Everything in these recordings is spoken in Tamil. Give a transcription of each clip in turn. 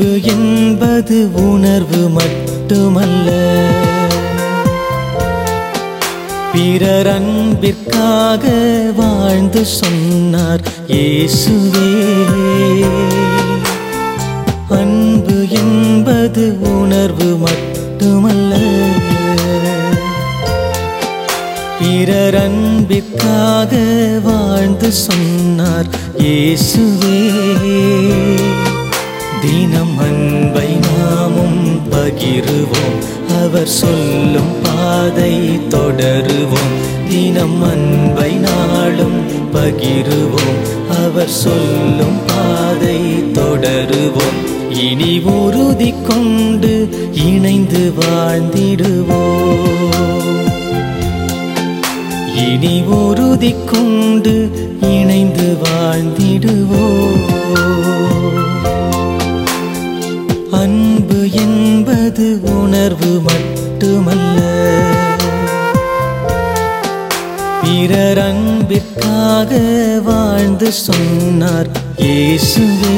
அன்பு என்பது உணர்வு மட்டுமல்ல பிறர் அன்பிற்காக வாழ்ந்து சொன்னார் இயேசுவே அன்பு என்பது உணர்வு மட்டுமல்ல பிறர் அன்பிற்காக வாழ்ந்து சொன்னார் இயேசுவே தினம் அன்பை நாமும் பகிருவோம் அவர் சொல்லும் பாதை தொடருவோம் தினம் அன்பை நாளும் பகிருவோம் அவர் சொல்லும் பாதை தொடருவோம் இனி உறுதி கொண்டு இணைந்து வாழ்ந்திடுவோம் இனி உறுதி கொண்டு இணைந்து வாழ்ந்திடுவோம் அன்பு என்பது உணர்வு மட்டுமல்ல பிறர் அன்பிற்காக வாழ்ந்து சொன்னார் இயேசுவே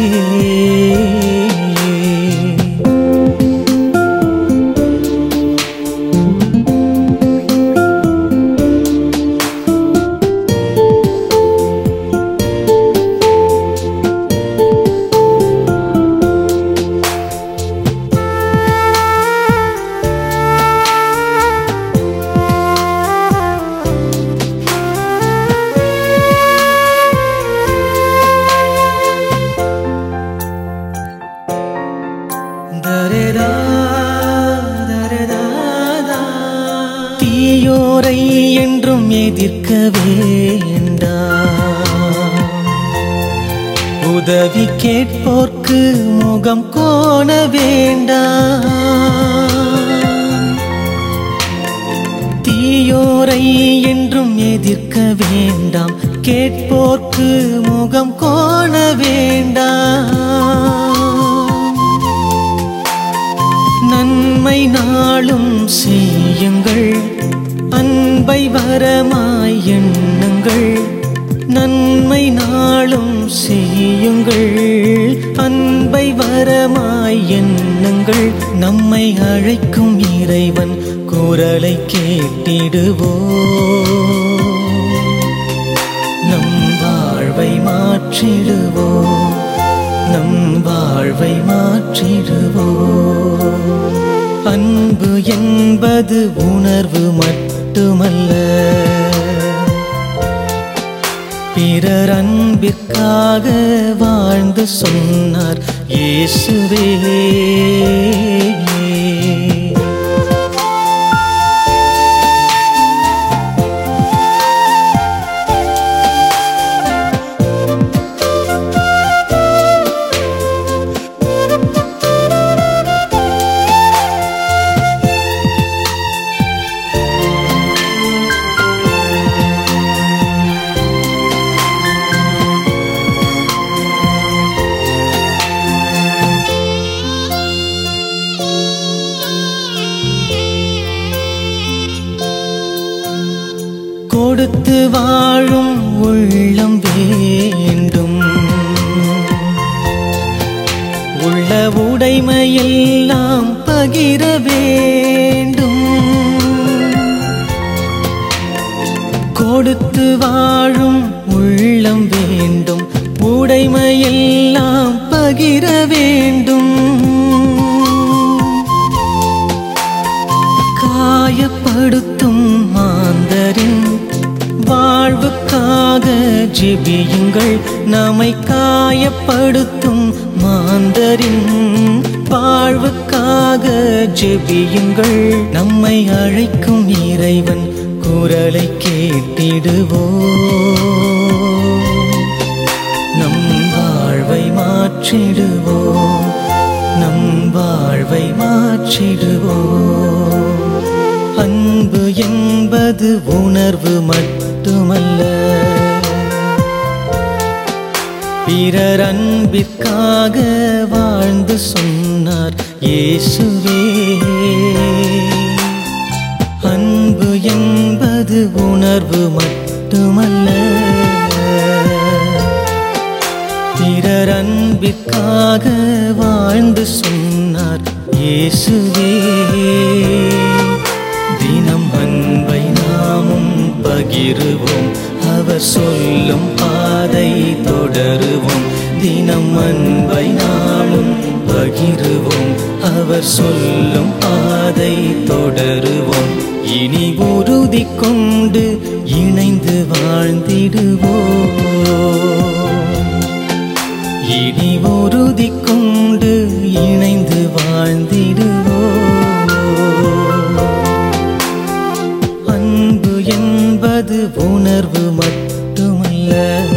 தரேதா, தரேதாதா. தீயோரை என்றும் எதிர்க்க வேண்டாம் உதவி கேட்போர்க்கு முகம் கோண வேண்டாம் தீயோரை என்றும் எதிர்க்க வேண்டாம் கேட்போர்க்கு முகம் கோண வேண்டாம் நன்மை நாளும் செய்யுங்கள் அன்பை வரமாய் எண்ணுங்கள் நன்மை நாளும் செய்யுங்கள் அன்பை வரமாய் எண்ணுங்கள் நம்மை அழைக்கும் இறைவன் குரலை கேட்டிடுவோ நம் வாழ்வை மாற்றிடுவோ நம் வாழ்வை மாற்றிடுவோ அன்பு என்பது உணர்வு மட்டுமல்ல பிறர் அன்பிற்காக வாழ்ந்து சொன்னார் இயேசுவே கொடுத்து வாழும் உள்ளம் வேண்டும் உள்ள உடைமையெல்லாம் பகிர வேண்டும் கொடுத்து வாழும் உள்ளம் வேண்டும் உடைமையெல்லாம் பகிர வேண்டும் காயப்படுத்தும் மாந்தரின் வாழ்வுக்காக ஜெபியுங்கள் நம்மை காயப்படுத்தும் மாந்தரின் வாழ்வுக்காக ஜெபியுங்கள் நம்மை அழைக்கும் இறைவன் குரலை கேட்டிடுவோ நம் வாழ்வை மாற்றிடுவோ நம் வாழ்வை மாற்றிடுவோ அன்பு என்பது உணர்வு மட்டுமல்ல பிறர் அன்பிற்காக வாழ்ந்து சொன்னார் இயேசுவே அன்பு என்பது உணர்வு மட்டுமல்ல பிறர் அன்பிற்காக வாழ்ந்து வாழ்ந்து சொன்னார் இயேசுவே தினம் அன்பை நாமும் பகிருவோம் அவர் சொல்லும் பாதை தொடருவோம் தினம் அன்பை நாளும் பகிருவோம் அவர் சொல்லும் பாதை தொடருவோம் இனி உறுதி கொண்டு இணைந்து வாழ்ந்திடுவோம் இனி உறுதி கொண்டு இணைந்து வாழ்ந்திடுவோம் அன்பு என்பது உணர்வு மட்டுமல்ல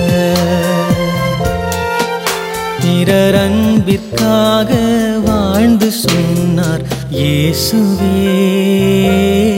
பிறர் அன்பிற்காக வாழ்ந்து சொன்னார் இயேசுவே